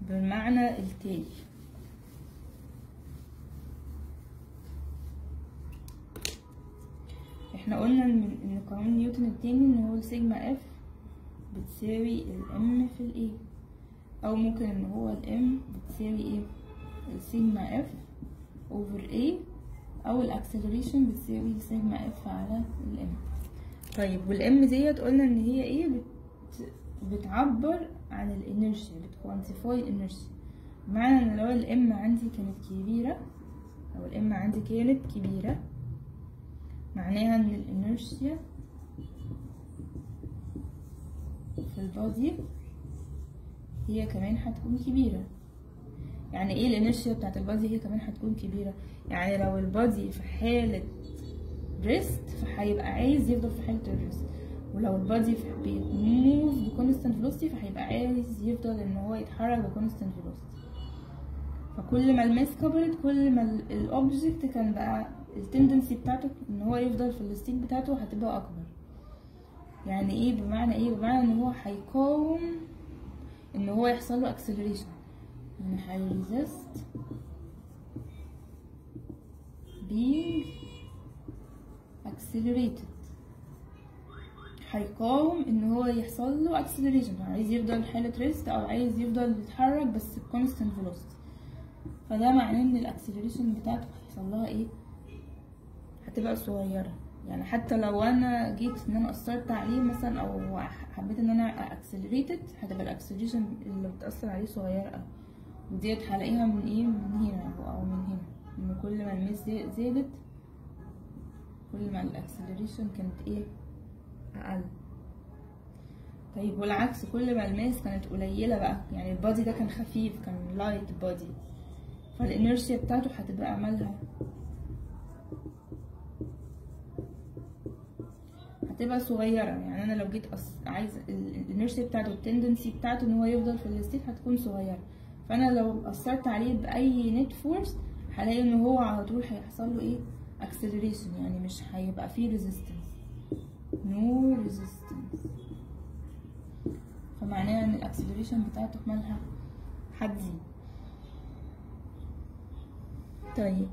بالمعنى التالي احنا قلنا ان ان قانون نيوتن التاني ان هو السيجما اف بتساوي الام في الاي او ممكن ان هو الام بتساوي ايه السيجما اف اوفر اي او الاكسلريشن بتساوي السيجما اف على الام طيب والام ديت قلنا ان هي ايه بت بتعبر عن الانرشيا بتكوانتيفاي الانرشيا بمعنى ان لو الام عندي كانت كبيرة او الام عندي كانت كبيرة معناها ان الانرشيا في البادي هي كمان هتكون كبيرة يعني ايه الانرشيا بتاعت البادي هي كمان هتكون كبيرة يعني لو البادي في حالة ريست فهيبقى عايز يفضل في حالة الريست ولو البادي بيموف بكونستنت فيلوسيتي فهيبقى عايز يفضل ان هو يتحرك بكونستنت فيلوسيتي فكل ما الماس كبرت كل ما الاوبجكت كان بقى التندنسي بتاعته ان هو يفضل في الستيت بتاعته هتبقى اكبر يعني ايه بمعنى ايه بمعنى ان هو هيقاوم ان هو يحصل له اكسلريشن يعني هيريزست being accelerated هيقاوم ان هو يحصل له اكسلريشن عايز يفضل حالة ريست او عايز يفضل يتحرك بس بكونستنت فيلوسيتي فده معناه ان الاكسلريشن بتاعته هيحصل لها ايه هتبقى صغيرة يعني حتى لو انا جيت ان انا اثرت عليه مثلا او حبيت ان انا اكسلريتد هتبقى الاكسلريشن اللي بتاثر عليه صغيره قوي وديت هلاقيها من ايه من هنا او من هنا ان كل ما الميس زادت كل ما الاكسلريشن كانت ايه اقل طيب والعكس كل ما الماس كانت قليله بقى يعني البادي ده كان خفيف كان لايت بادي فالانرشيا بتاعته هتبقى عملها هتبقى صغيرة يعني أنا لو جيت أص... عايز الانرشيا بتاعته التندنسي بتاعته إن هو يفضل في الستيت هتكون صغيرة فأنا لو أثرت عليه بأي نت فورس هلاقي إن هو على طول هيحصل له إيه acceleration يعني مش هيبقى فيه resistance no resistance فمعناها إن الاكسلريشن بتاعته مالها هتزيد طيب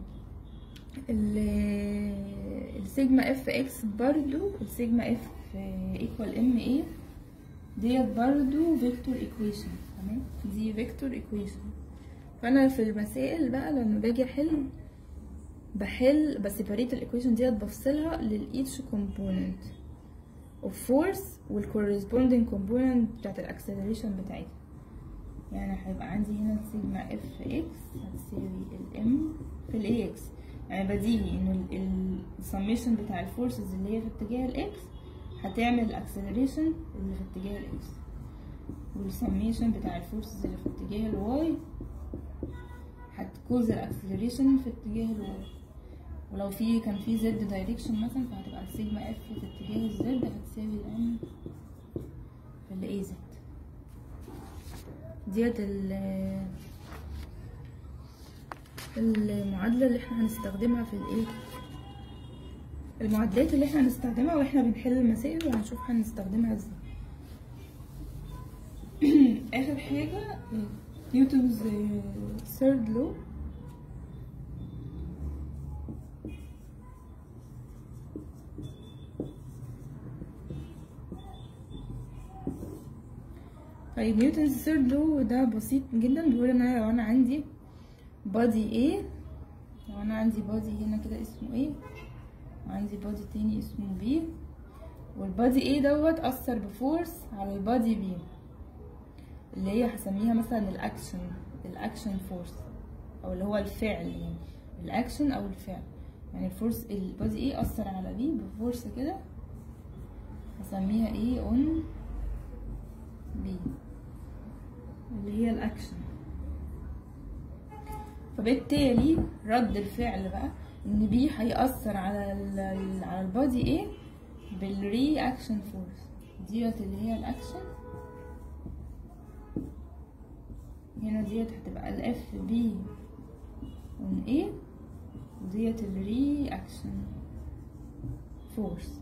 السيجما اف اكس برضو السيجما اف ايكوال ام ايه ديت برضو فيكتور ايكويشن تمام دي فيكتور ايكويشن فانا في المسائل بقى لما باجي احل بحل بسيبريت الايكويشن ديت بفصلها للايتش كومبوننت اوف فورس والكورسبوندينج كومبوننت بتاعت الاكسلريشن بتاعتها يعني هيبقى عندي هنا سيجما اف اكس هتساوي الام في الاي اكس يعني بديهي ان السميشن بتاع الفورسز اللي هي في اتجاه الاكس هتعمل الاكسلريشن اللي في اتجاه الاكس والسميشن بتاع الفورسز اللي في اتجاه الواي هتكوز الاكسلريشن في اتجاه الواي ولو في كان في زد دايركشن مثلا فهتبقى السيجما اف في اتجاه الزد هتساوي الام في الاي زد ديت ال المعادلة اللي احنا هنستخدمها في الايه المعادلات اللي احنا هنستخدمها واحنا بنحل المسائل وهنشوف هنستخدمها ازاي اخر حاجة نيوتنز ثيرد لو طيب نيوتنز ثيرد لو ده بسيط جدا بيقول ان انا لو انا عندي بادي A لو انا عندي بادي هنا كده اسمه A وعندي بادي تاني اسمه B والبادي A دوت اثر بفورس على البادي B اللي هي هسميها مثلا الاكشن الاكشن فورس او اللي هو الفعل يعني الاكشن او الفعل يعني الفورس البادي A اثر على B بفورس كده هسميها A on B اللي هي الاكشن فبالتالي رد الفعل بقى ان بي هيأثر على ال على البادي ايه بالري اكشن فورس ديت اللي هي الاكشن هنا ديت هتبقى الاف بي اون ايه وديت الري اكشن فورس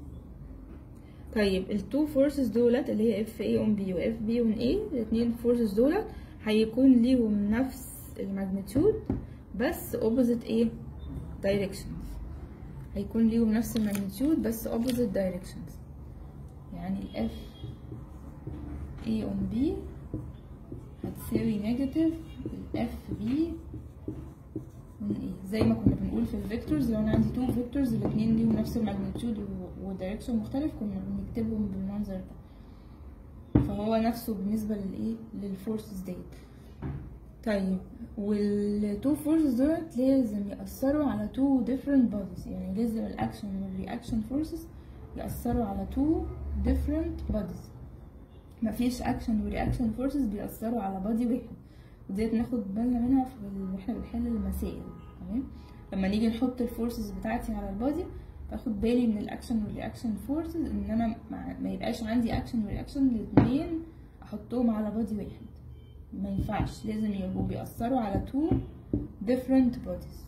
طيب التو فورسز دولت اللي هي اف اي اون بي واف بي اون ايه الاتنين فورسز دولت هيكون ليهم نفس الماجنتيود بس opposite ايه directions هيكون ليهم نفس الماجنتيود بس opposite directions يعني ال F A on B هتساوي نيجاتيف ال F B on A زي ما كنا بنقول في الفيكتورز لو انا عندي تو فيكتورز الاتنين ليهم نفس الماجنتيود ودايركشن مختلف كنا بنكتبهم بالمنظر ده فهو نفسه بالنسبة للايه للفورسز ديت طيب والتو فورسز دولت لازم يأثروا على تو different bodies يعني لازم الأكشن والرياكشن فورسز يأثروا على two different bodies مفيش أكشن ورياكشن فورسز بيأثروا على بادي واحد وديت ناخد بالنا منها في ال- واحنا بنحل المسائل تمام لما نيجي نحط الفورسز بتاعتي على البادي باخد بالي من الاكشن والرياكشن فورسز ان انا ما, ما يبقاش عندي اكشن ورياكشن الاتنين احطهم على بادي واحد ما ينفعش لازم يبقوا بيأثروا على two different bodies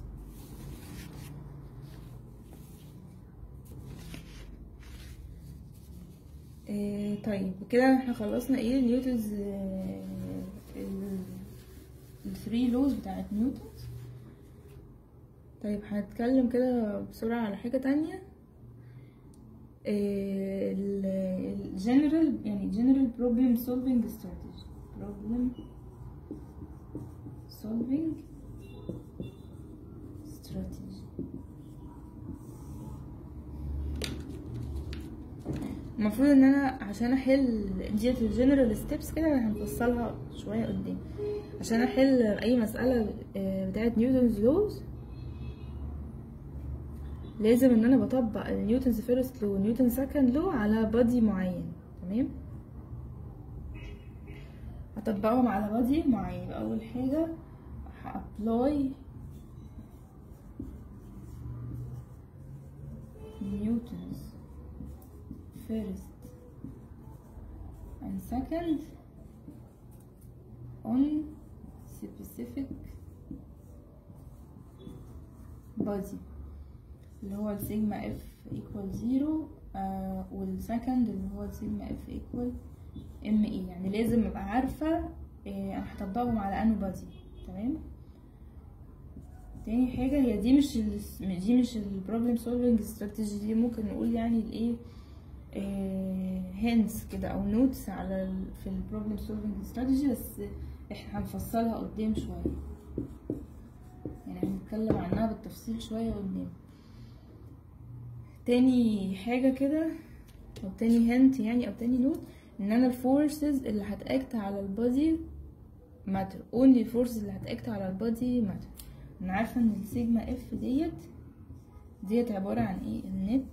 إيه طيب كده احنا خلصنا ايه نيوتنز الثري لوز بتاعت نيوتنز طيب هنتكلم كده بسرعة على حاجة تانية الجنرال يعني general problem solving strategy problem solving strategy المفروض ان انا عشان احل ديت الجنرال ستيبس كده هنفصلها شويه قدام عشان احل اي مساله آه، بتاعه نيوتنز لوز لازم ان انا بطبق نيوتنز فيرست لو ونيوتن سكند لو على بادي معين تمام هطبقهم على بادي معين يبقى اول حاجه هابلاي نيوتنز first and second on specific body اللي هو السيجما اف equal زيرو آه والسكند اللي هو السيجما اف equal ام اي يعني لازم ابقى عارفة آه انا هطبقهم على انو بادي تمام تاني حاجة هي دي مش ال دي مش البروبلم سولفينج استراتيجي دي ممكن نقول يعني الايه هنس كده او نوتس على ال في البروبلم سولفينج استراتيجي بس احنا هنفصلها قدام شويه يعني هنتكلم عنها بالتفصيل شويه قدام تاني حاجه كده او تاني هنت يعني او تاني نوت ان انا الفورسز اللي هتاكت على البادي ماتر اونلي الفورسز اللي هتاكت على البادي ماتر انا عارفه ان السيجما اف ديت ديت عباره عن ايه النت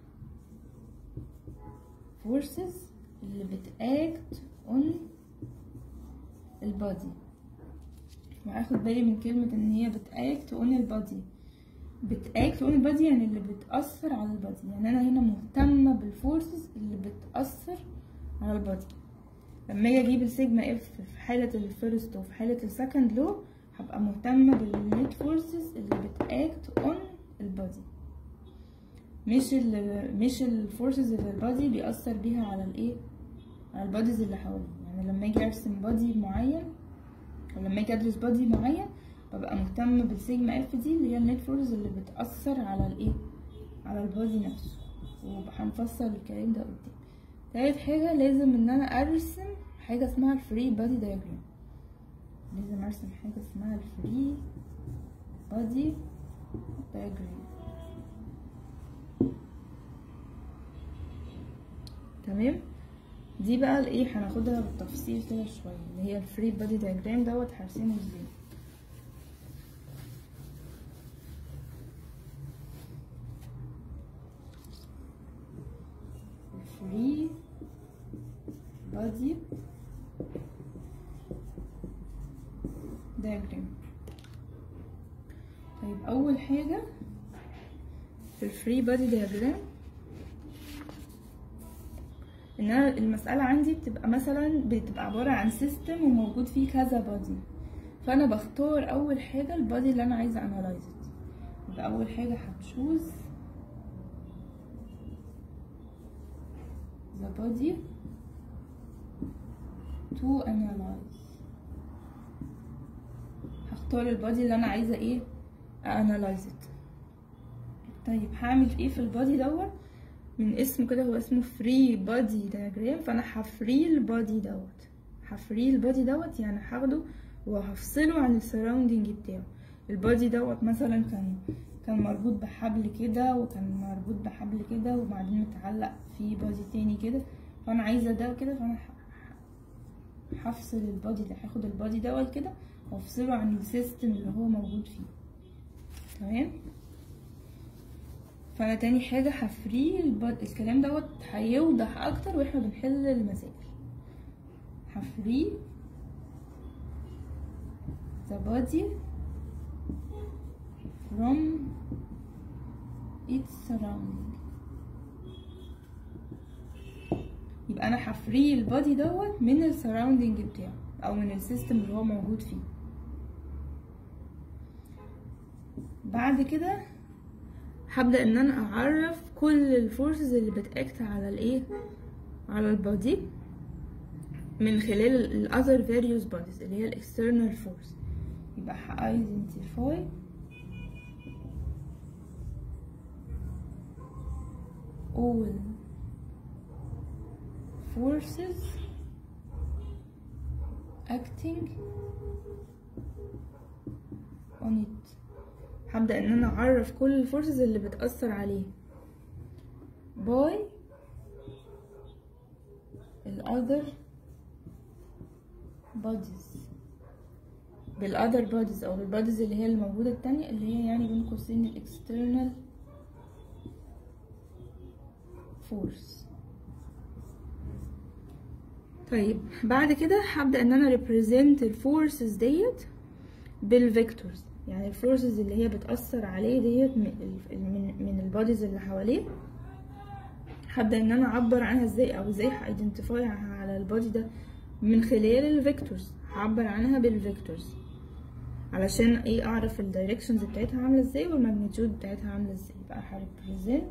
forces اللي بتاكت on البادي واخد بالي من كلمة ان هي بتاكت on البادي بتاكت on البادي يعني اللي بتأثر على البادي يعني انا هنا مهتمة بالفورسز اللي بتأثر على البادي لما اجي اجيب السيجما اف في حالة الفيرست وفي حالة السكند لو هبقى مهتمة بالنت فورسز اللي بتاكت on البادي مش ال مش الفورسز اللي البادي بيأثر بيها على الايه على الباديز اللي حواليه يعني لما اجي ارسم بادي معين او لما اجي ادرس بادي معين ببقى مهتمة بالسيجما اف دي اللي هي النت فورس اللي بتأثر على الايه على البادي نفسه وهنفصل الكلام ده قدام تالت حاجة لازم ان انا ارسم حاجة اسمها الفري بادي دايجرام لازم ارسم حاجة اسمها الفري بادي دايجرام تمام دي بقى الايه هناخدها بالتفصيل كده شويه اللي هي الفري بادي دايجرام دوت هرسمه ازاي الفري بادي دايجرام طيب اول حاجه في الفري بادي دايجرام ان انا المساله عندي بتبقى مثلا بتبقى عباره عن سيستم وموجود فيه كذا بادي فانا بختار اول حاجه البادي اللي انا عايزه انالايز يبقى اول حاجه هتشوز the body to analyze اختار البادي اللي انا عايزه ايه انالايز طيب هعمل ايه في البادي دوت من اسمه كده هو اسمه فري بادي diagram فانا هفري البادي دوت هفري البادي دوت يعني هاخده وهفصله عن السراوندينج بتاعه البادي دوت مثلا كان كان مربوط بحبل كده وكان مربوط بحبل كده وبعدين متعلق في بادي تاني كده فانا عايزه ده كده فانا هفصل البادي ده هاخد البادي دوت كده وافصله عن السيستم اللي هو موجود فيه تمام فانا تاني حاجه هفري الباد... الكلام دوت هيوضح اكتر واحنا بنحل المسائل هفري the body from its surrounding يبقى انا هفري البادي دوت من السراوندينج بتاعه او من السيستم اللي هو موجود فيه بعد كده هبدا ان انا اعرف كل الفورسز اللي بتاكت على الايه على البادي من خلال الاذر various bodies اللي هي الاكسترنال فورس يبقى identify all forces acting on it هبدأ ان انا اعرف كل الفورسز اللي بتأثر عليه by other bodies بالاذر بوديز او البوديز اللي هي الموجوده التانية اللي هي يعني بين قوسين الاكسترنال فورس طيب بعد كده هبدا ان انا represent الفورسز ديت بالفيكتورز يعني الفورسز اللي هي بتاثر عليه ديت من من, من البوديز اللي حواليه هبدا ان انا اعبر عنها ازاي او ازاي هايدنتيفاي على البودي ده من خلال الفيكتورز هعبر عنها بالفيكتورز علشان ايه اعرف الدايركشنز بتاعتها عامله ازاي والماجنتيود بتاعتها عامله ازاي بقى هريبريزنت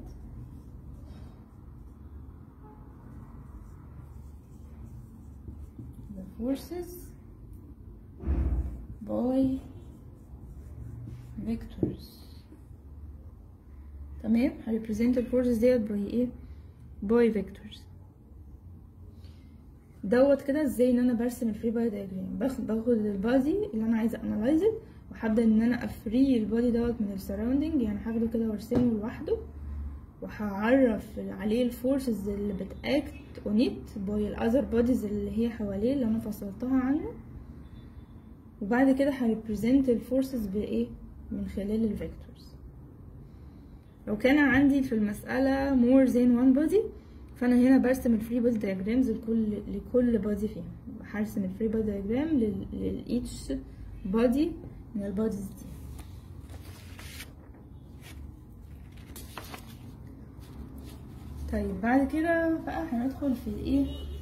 the forces by vectors تمام هريبريزنت الفورسز ديت باي ايه باي فيكتورز دوت كده ازاي ان انا برسم الفري بادي دايجرام باخد باخد البادي اللي انا عايزه انالايز وهبدا ان انا افري البادي دوت من السراوندينج يعني هاخده كده وارسمه لوحده وهعرف عليه الفورسز اللي بتاكت اون ات باي الاذر بوديز اللي هي حواليه اللي انا فصلتها عنه وبعد كده هريبريزنت الفورسز بايه من خلال الفيكتورز لو كان عندي في المساله more than one body فانا هنا برسم الفري بودي دايجرامز لكل لكل بودي فيهم هرسم الفري بودي دايجرام لإيتش بودي من البوديز دي طيب بعد كده بقى هندخل في الايه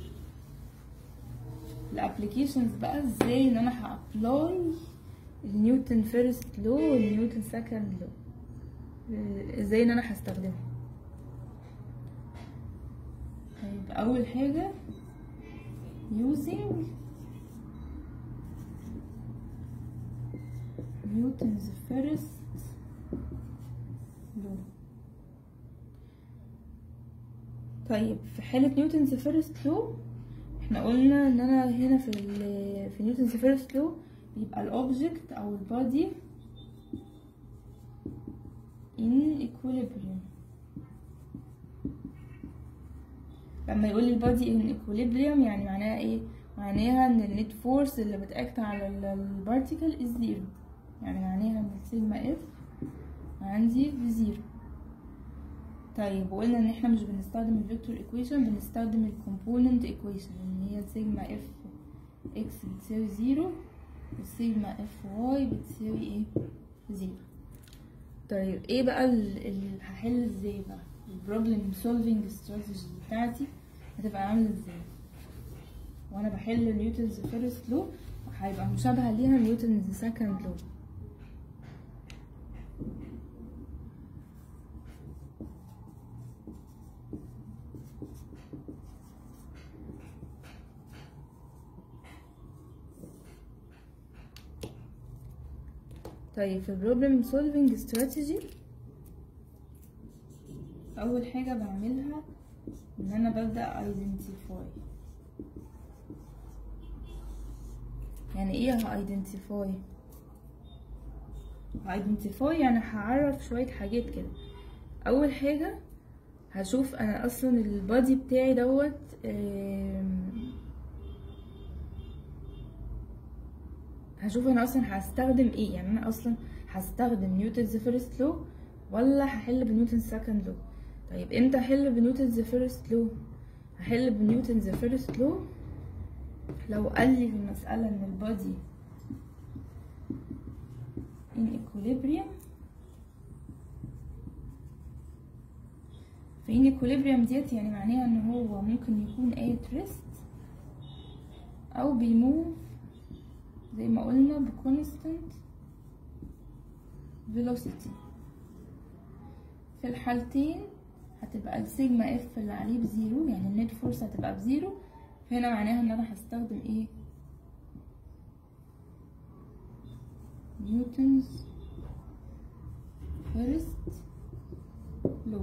الابلكيشنز بقى ازاي ان انا هابلاي النيوتن فيرست لو والنيوتن سكند لو ازاي ان انا هستخدمهم طيب اول حاجه using نيوتنز فيرست لو طيب في حالة نيوتنز فيرست لو احنا قلنا ان انا هنا في ال في نيوتنز فيرست لو يبقى الاوبجكت او البادي in equilibrium لما يقول لي البادي ان equilibrium يعني معناها ايه معناها ان النت فورس اللي بتاكت على البارتيكل از زيرو يعني معناها ان السيجما اف عندي بزيرو طيب وقلنا ان احنا مش بنستخدم الفيكتور ايكويشن بنستخدم الكومبوننت ايكويشن ان هي سيجما اف اكس بتساوي زيرو والسيجما اف واي بتساوي ايه زيرو طيب ايه بقى اللي هحل ازاي بقى البروبلم سولفينج استراتيجي بتاعتي هتبقى عامله ازاي وانا بحل نيوتنز فيرست لو هيبقى مشابهه ليها نيوتنز سكند لو طيب في البروبلم سولفينج استراتيجي اول حاجه بعملها ان انا ببدا ايدنتيفاي يعني ايه هايدنتيفاي هايدنتيفاي يعني هعرف شويه حاجات كده اول حاجه هشوف انا اصلا البادي بتاعي دوت هشوف انا اصلا هستخدم ايه يعني انا اصلا هستخدم نيوتنز فيرست لو ولا هحل بنيوتن سكند لو طيب امتى احل بنيوتنز فيرست لو هحل بنيوتنز فيرست لو لو قال لي في المسألة ان البادي in equilibrium في in equilibrium ديت يعني معناها ان هو ممكن يكون at rest او بيموف زي ما قلنا بكونستنت velocity في الحالتين هتبقى السيجما اف اللي عليه بزيرو يعني النت فورس هتبقى بزيرو فهنا معناها ان انا هستخدم ايه نيوتنز فيرست لو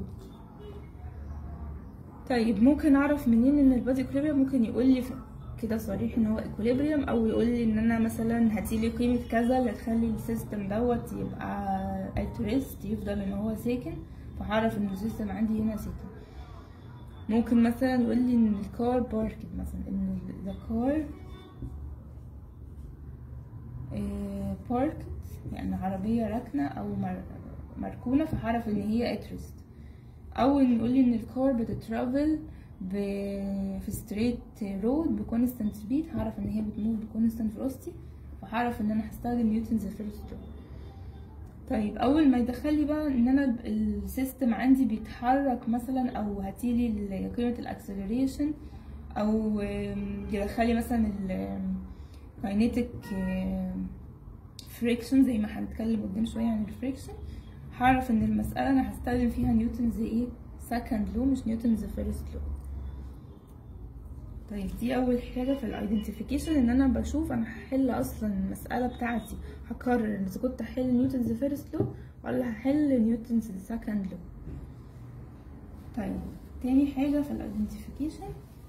طيب ممكن اعرف منين ان البادي اكوليبريم ممكن يقول لي كده صريح ان هو اكوليبريم او يقول لي ان انا مثلا هاتيلي قيمه كذا اللي تخلي السيستم دوت يبقى at rest يفضل ان هو ساكن فهعرف ان السيستم عندي هنا ساكن ممكن مثلا يقول لي ان الكار باركت مثلا ان the car باركت يعني عربية راكنة او مركونة فهعرف ان هي at rest او ان يقول لي ان الكار بتترافل ب... في ستريت رود بكونستانت سبيد هعرف ان هي بتموف بكونستانت فيلوسيتي فهعرف ان انا هستخدم نيوتنز فيرست لو طيب اول ما يدخل لي بقى ان انا السيستم عندي بيتحرك مثلا او هاتيلي قيمه الاكسلريشن او يدخل لي مثلا الكاينيتيك فريكشن زي ما هنتكلم قدام شويه عن الفريكشن هعرف ان المساله انا هستخدم فيها نيوتنز ايه سكند لو مش نيوتنز فيرست لو طيب دي اول حاجه في الايدنتيفيكيشن ان انا بشوف انا هحل اصلا المساله بتاعتي هقرر اذا كنت هحل نيوتنز فيرست لو ولا هحل نيوتنز سكند لو طيب تاني حاجه في الايدنتيفيكيشن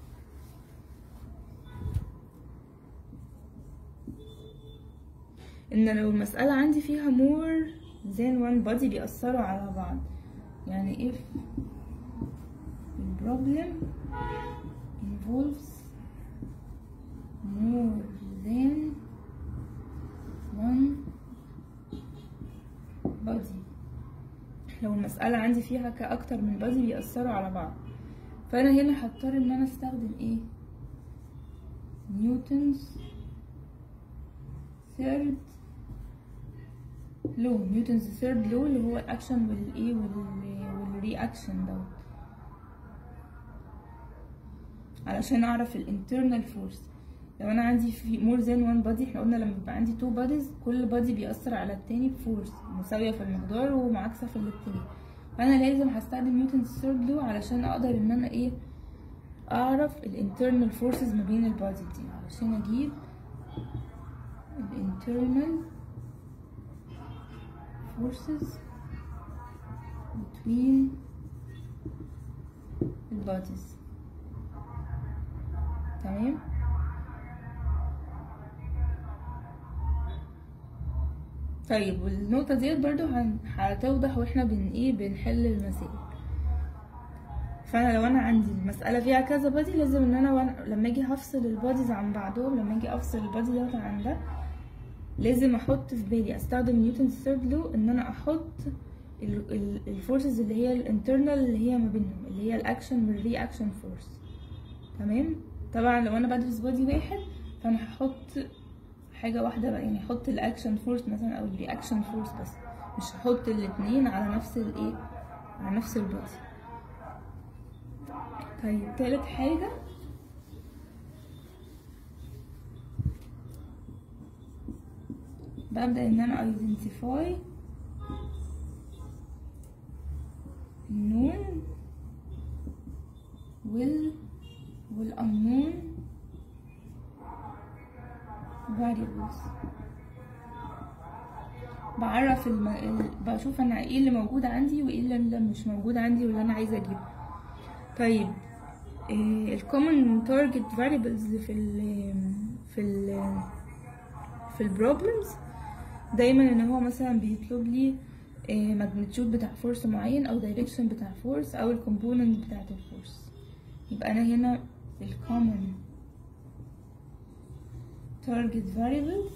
ان لو المساله عندي فيها more than one body بيأثروا على بعض يعني if the problem involves more than one body لو المسألة عندي فيها كأكتر من body بيأثروا على بعض فأنا هنا هضطر إن أنا أستخدم إيه نيوتنز third لو نيوتنز ثيرد لو اللي هو الاكشن والايه والرياكشن دوت علشان اعرف الانترنال فورس لو انا عندي في مور ذان وان بادي احنا قلنا لما يبقى عندي تو باديز كل بادي بيأثر على التاني بفورس مساويه في المقدار ومعاكسه في الاتجاه فانا لازم هستخدم نيوتنز ثيرد لو علشان اقدر ان انا ايه اعرف الانترنال فورسز ما بين البادي دي علشان اجيب الانترنال forces between the bodies تمام طيب والنقطة ديت برضو هتوضح واحنا بن ايه بنحل المسائل فانا لو انا عندي المسألة فيها كذا بادي لازم ان انا وأنا لما اجي هفصل الباديز عن بعضهم لما اجي افصل البادي دوت عن ده لازم احط في بالي استخدم نيوتن ثيرد لو ان انا احط الفورسز اللي هي الانترنال اللي هي ما بينهم اللي هي الاكشن والرياكشن فورس تمام طبعا لو انا بدرس بادي واحد فانا هحط حاجه واحده بقى يعني احط الاكشن فورس مثلا او الرياكشن فورس بس مش هحط الاتنين على نفس الايه على نفس البادي طيب تالت حاجه ببدأ ان انا identify النون وال والunknown variables بعرف الم... ال- بشوف انا ايه اللي موجود عندي وايه اللي- اللي مش موجود عندي واللي انا عايزه اجيبه طيب الكومن تارجت فاريبلز في ال في ال في البروبلمز دايما ان هو مثلا بيطلب لي ماجنتيود بتاع فورس معين او دايركشن بتاع فورس او الكومبوننت بتاعت الفورس يبقى انا هنا الكومن target variables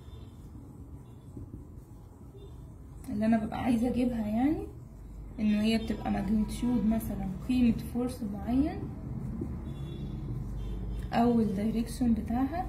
اللي انا ببقى عايزه اجيبها يعني ان هي بتبقى ماجنتيود مثلا قيمه فورس معين او الدايركشن بتاعها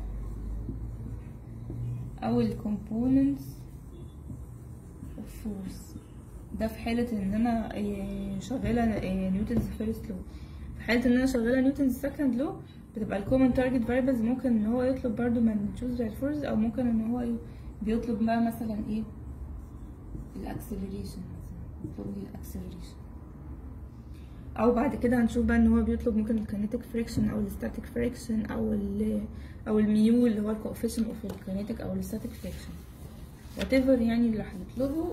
او الكومبوننتس اوف فورس ده في حالة ان انا إيه، شغالة نيوتنز فيرست لو في حالة ان انا شغالة نيوتنز سكند لو بتبقى الكومن تارجت فاريبلز ممكن ان هو يطلب برضو ماجنتيود بتاع الفورس او ممكن ان هو ي- بيطلب بقى مثلا ايه الاكسلريشن مثلا يطلب لي الاكسلريشن او بعد كده هنشوف بقى ان هو بيطلب ممكن الكينيتيك فريكشن او الستاتيك فريكشن او ال او الميو اللي هو الكوفيشن اوف الكينيتيك او الستاتيك فريكشن whatever يعني اللي هنطلبه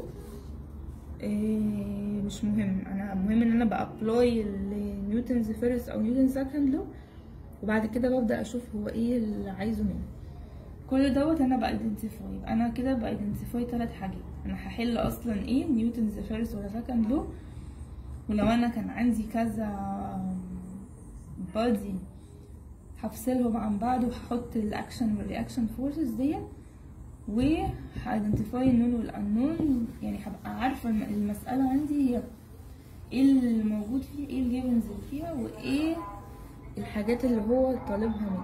إيه مش مهم انا مهم ان انا بابلاي النيوتنز فيرست او نيوتن سكند لو وبعد كده ببدا اشوف هو ايه اللي عايزه مني كل دوت انا بايدنتيفاي يبقى انا كده بايدنتيفاي ثلاث حاجات انا هحل اصلا ايه نيوتنز فيرست ولا سكند لو ولو انا كان عندي كذا بادي هفصلهم عن بعض وهحط الاكشن والرياكشن فورسز ديت وهايدنتيفاي النون والانون يعني هبقى عارفه الم- المساله عندي هي ايه اللي موجود فيها ايه الجيفنز اللي فيها وايه الحاجات اللي هو طالبها مني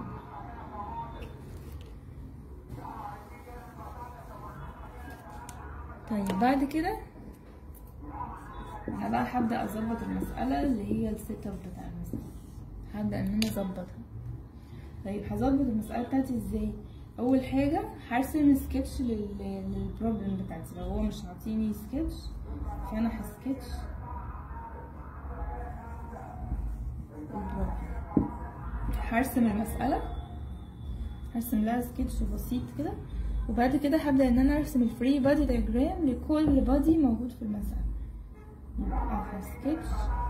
طيب بعد كده انا بقى هبدا اظبط المساله اللي هي السيت اب بتاع المساله هبدا ان انا اظبطها طيب هظبط المساله بتاعتي ازاي اول حاجه هرسم سكتش لل... للبروبلم بتاعتي لو هو مش عاطيني سكتش فانا هسكتش البروبلم هرسم المساله هرسم لها سكتش بسيط كده وبعد كده هبدا ان انا ارسم الفري بادي دايجرام لكل بادي موجود في المساله يبقى هسكتش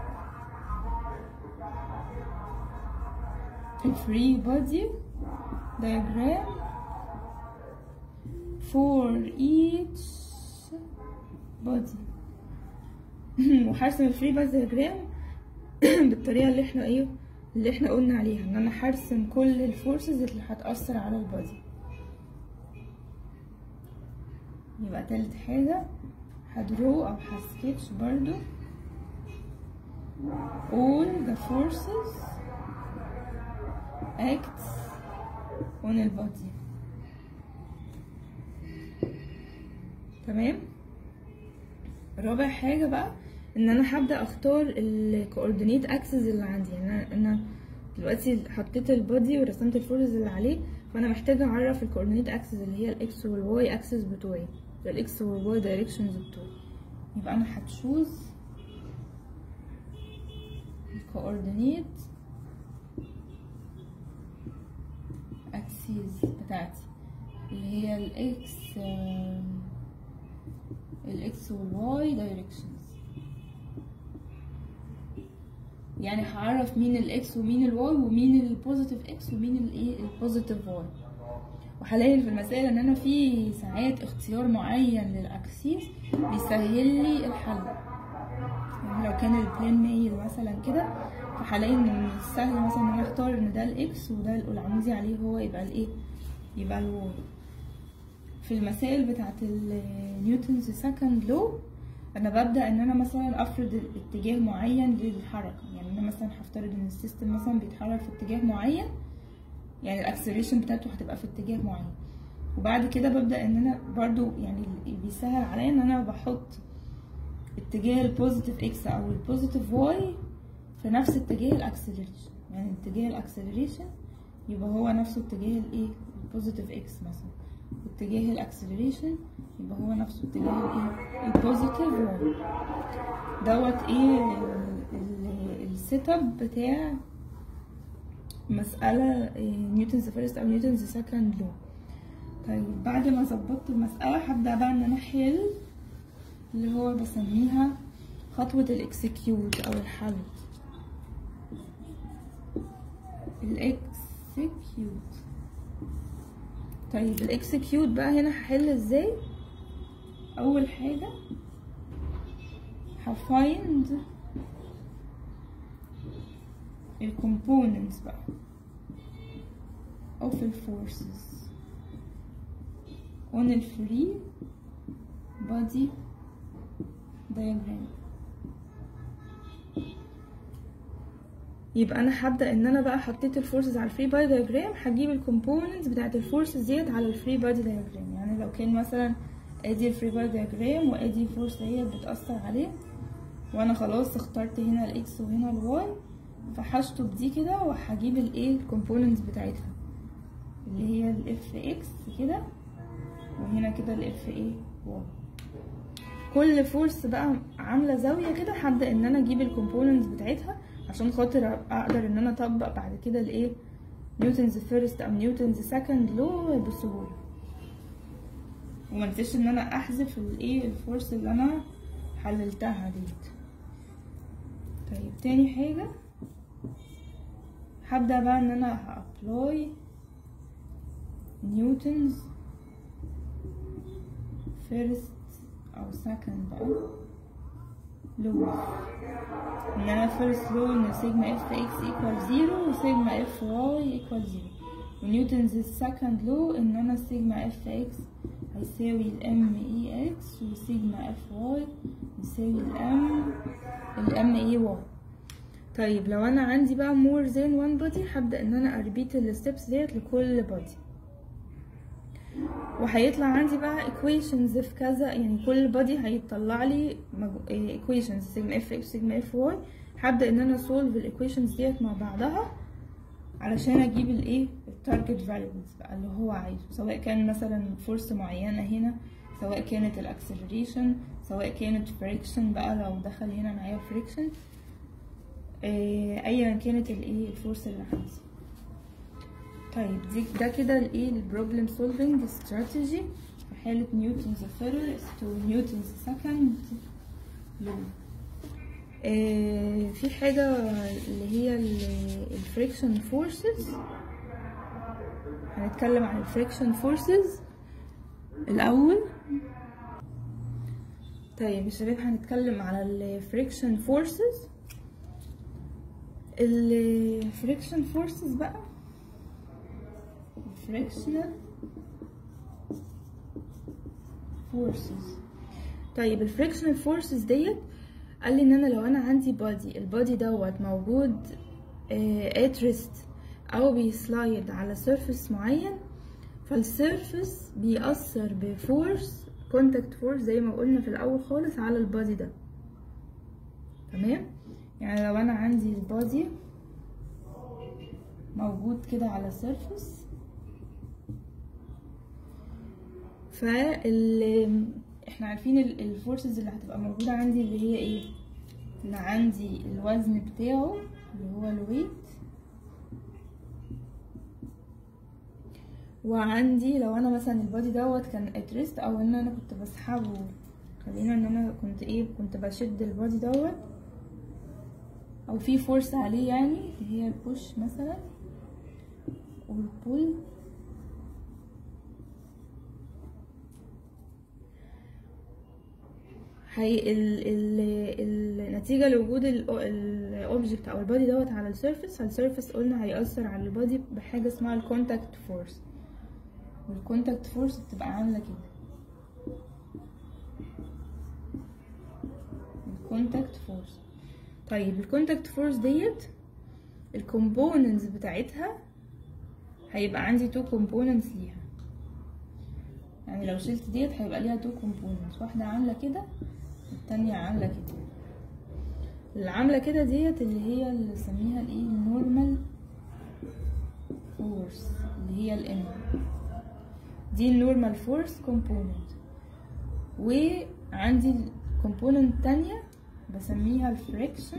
الفري بادي diagram for each body وهرسم الفري بادي diagram بالطريقه اللي احنا ايه اللي احنا قلنا عليها ان انا هرسم كل الفورسز اللي هتأثر على البادي يبقى تالت حاجة هدرو او هسكتش برضو all the forces act on البادي تمام رابع حاجة بقى ان انا هبدأ اختار الكوردينيت اكسس اللي عندي يعني انا انا دلوقتي حطيت البادي ورسمت الفورز اللي عليه فانا محتاجة اعرف الكوردينيت اكسس اللي هي الاكس والواي اكسس بتوعي الاكس والواي دايركشنز بتوعي يبقى انا هتشوز الكوردينيت اكسيز بتاعتي اللي هي الاكس الاكس والواي دايركشنز يعني هعرف مين الاكس ومين الواي ومين البوزيتيف اكس ومين الايه البوزيتيف واي وهلاقي في المسائل ان انا في ساعات اختيار معين للاكسيس بيسهل لي الحل يعني لو كان البلين مايل مثلا كده فهلاقي ان السهل مثلا ان انا اختار ان ده الاكس وده العمودي عليه هو يبقى الايه يبقى الواي في المسائل بتاعت نيوتنز سكند لو انا ببدا ان انا مثلا افرض اتجاه معين للحركه يعني انا مثلا هفترض ان السيستم مثلا بيتحرك في اتجاه معين يعني الاكسلريشن بتاعته هتبقى في اتجاه معين وبعد كده ببدا ان انا برضو يعني بيسهل عليا ان انا بحط اتجاه البوزيتيف اكس او البوزيتيف واي في نفس اتجاه الاكسلريشن يعني اتجاه الاكسلريشن يبقى هو نفسه اتجاه الايه البوزيتيف اكس مثلا اتجاه الاكسلريشن يبقى هو نفسه اتجاه الايه البوزيتيف واي دوت ايه السيت اب بتاع مسألة نيوتنز فيرست او نيوتنز سكند لو طيب بعد ما ظبطت المسألة هبدأ بقى ان انا احل اللي هو بسميها خطوة الاكسكيوت او الحل الاكسكيوت طيب الاكسكيوت بقى هنا هحل ازاي اول حاجة هفايند الكومبوننتس بقى of the forces on the free body diagram يبقى انا هبدا ان انا بقى حطيت الفورسز على الفري بادي دايجرام هجيب الكومبوننتس بتاعت الفورسز ديت على الفري بادي دايجرام يعني لو كان مثلا ادي الفري بادي دايجرام وادي فورس هي بتاثر عليه وانا خلاص اخترت هنا الاكس وهنا الواي فهشطب دي كده وهجيب الايه الكومبوننتس بتاعتها اللي هي الاف اكس كده وهنا كده الاف ايه واي كل فورس بقى عامله زاويه كده هبدا ان انا اجيب الكومبوننتس بتاعتها عشان خاطر اقدر ان انا اطبق بعد كده الايه نيوتنز فيرست او نيوتنز سكند لو بسهوله وما انساش ان انا احذف الايه الفورس اللي انا حللتها ديت طيب تاني حاجه هبدا بقى ان انا هابلاي نيوتنز فيرست او سكند بقى لو ان انا فيرست لو ان سيجما اف اكس ايكوال زيرو وسيجما اف واي ايكوال زيرو ونيوتنز السكند لو ان انا سيجما اف اكس هيساوي الام اي اكس وسيجما اف واي يساوي الام الام اي واي طيب لو انا عندي بقى more than one body هبدأ ان انا اربيت الستبس ديت لكل body وهيطلع عندي بقى equations في كذا يعني كل body هيطلع لي equations سيجما اف اكس سيجما اف واي هبدأ ان انا solve الايكويشنز ديت مع بعضها علشان اجيب الايه التارجت فاليوز بقى اللي هو عايزه سواء كان مثلا فورس معينه هنا سواء كانت الاكسلريشن سواء كانت فريكشن بقى لو دخل هنا معايا فريكشن ايا كانت الايه الفورس اللي عندي طيب دي ده كده الايه البروبلم سولفينج استراتيجي في حاله نيوتنز فيرست ونيوتنز سكند لو آه في حاجة اللي هي الفريكشن فورسز هنتكلم عن الفريكشن فورسز الأول طيب يا شباب هنتكلم على الفريكشن فورسز الفريكشن فورسز بقى الفريكشنال فورسز طيب الفريكشنال فورسز ديت قال لي ان انا لو انا عندي بادي البادي دوت موجود ات ريست او بيسلايد على سيرفيس معين فالسيرفيس بيأثر بفورس كونتاكت فورس زي ما قلنا في الاول خالص على البادي ده تمام يعني لو انا عندي البادي موجود كده على سيرفيس فال احنا عارفين الفورسز اللي هتبقى موجودة عندي اللي هي ايه اللي عندي الوزن بتاعه اللي هو الويت وعندي لو انا مثلا البادي دوت كان اتريست او ان انا كنت بسحبه خلينا ان انا كنت ايه كنت بشد البادي دوت او في فورس عليه يعني اللي هي البوش مثلا والبول هي ال ال النتيجة لوجود الاوبجكت او البادي دوت على السيرفيس فالسيرفيس قلنا هيأثر على البادي بحاجة اسمها الكونتاكت فورس والكونتاكت فورس بتبقى عاملة كده الكونتاكت فورس طيب الكونتاكت فورس ديت الكومبوننتس بتاعتها هيبقى عندي تو كومبوننتس ليها يعني لو شلت ديت هيبقى ليها تو كومبوننتس واحدة عاملة كده والتانية عاملة كده اللي عاملة كده ديت اللي هي اللي نسميها الايه النورمال فورس اللي هي الام دي النورمال فورس كومبوننت وعندي الكومبوننت تانية بسميها الفريكشن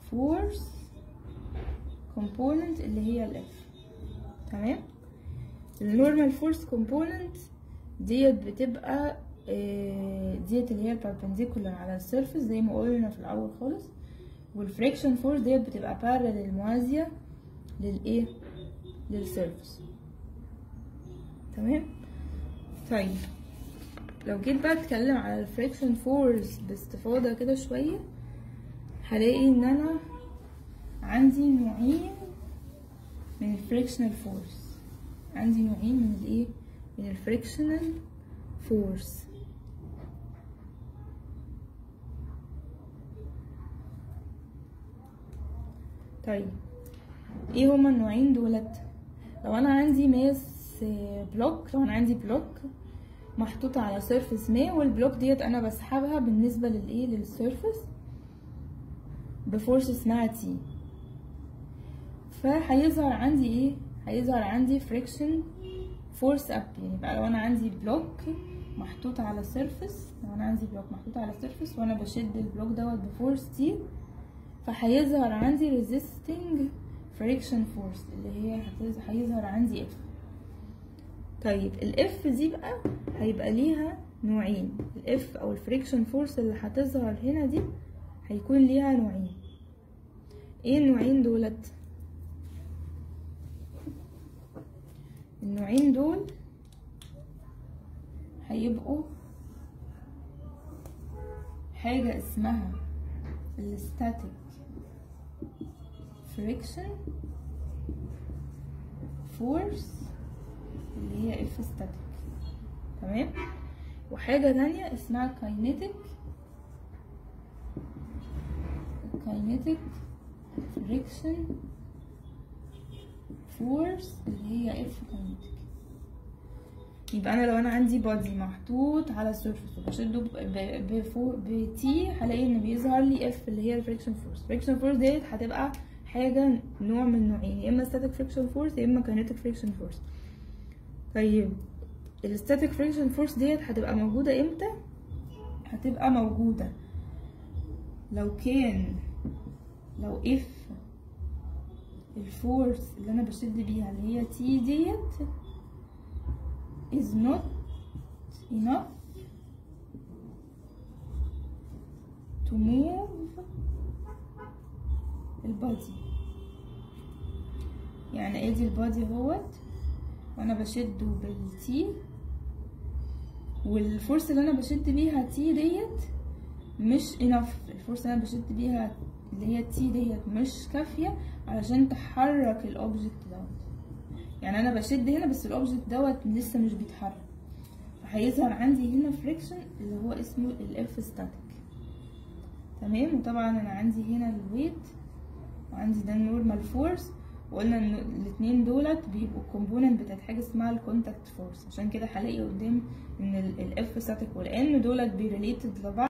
فورس كومبوننت اللي هي الاف تمام النورمال فورس كومبوننت ديت بتبقى آه، ديت اللي هي البربنديكولار على السيرفس زي ما قلنا في الاول خالص والفريكشن فورس ديت بتبقى بارلل موازية للايه للسيرفس تمام طيب لو جيت بقى اتكلم على الفريكشن فورس باستفاضة كده شوية هلاقي ان انا عندي نوعين من الفريكشنال فورس عندي نوعين من الايه من الفريكشنال فورس طيب ايه هما النوعين دولت لو انا عندي ماس بلوك لو انا عندي بلوك محطوطة على سيرفس ما والبلوك ديت انا بسحبها بالنسبة للايه للسيرفس بفورس اسمها تي فهيظهر عندي ايه هيظهر عندي فريكشن فورس اب يعني بقى لو انا عندي بلوك محطوط على سيرفس لو انا عندي بلوك محطوط على سيرفس وانا بشد البلوك دوت بفورس تي فهيظهر عندي resisting friction force اللي هي هتظ- هيظهر عندي اف طيب الاف دي بقى هيبقى ليها نوعين الاف او الفريكشن فورس اللي هتظهر هنا دي هيكون ليها نوعين ايه النوعين دولت النوعين دول هيبقوا حاجة اسمها الستاتيك فريكشن فورس اللي هي اف ستاتيك تمام وحاجة تانية اسمها كاينيتيك كاينيتيك فريكشن فورس اللي هي اف كاينيتيك يبقى انا لو انا عندي بادي محطوط على السيرفس وبشده بتي هلاقي ان بيظهر لي اف اللي هي الفريكشن فورس الفريكشن فورس ديت هتبقى حاجه نوع من نوعين يا اما static فريكشن فورس يا اما كاينيتيك فريكشن فورس طيب الستاتيك فريكشن فورس ديت هتبقى موجوده امتى هتبقى موجوده لو كان لو اف الفورس اللي انا بشد بيها اللي هي تي ديت is not enough to move البادي يعني ادي البادي اهوت وانا بشده بالتي والفورس اللي انا بشد بيها تي ديت مش enough الفورس اللي انا بشد بيها اللي هي تي ديت مش كافية علشان تحرك الاوبجكت دوت يعني انا بشد هنا بس الاوبجكت دوت لسه مش بيتحرك فهيظهر عندي هنا فريكشن اللي هو اسمه الاف ستاتيك تمام وطبعا انا عندي هنا الويت وعندي ده النورمال فورس وقلنا ان الاتنين دولت بيبقوا كومبوننت بتاعت حاجه اسمها الكونتاكت فورس عشان كده هلاقي قدام ان الاف ستاتيك والان دولت بيريليتد لبعض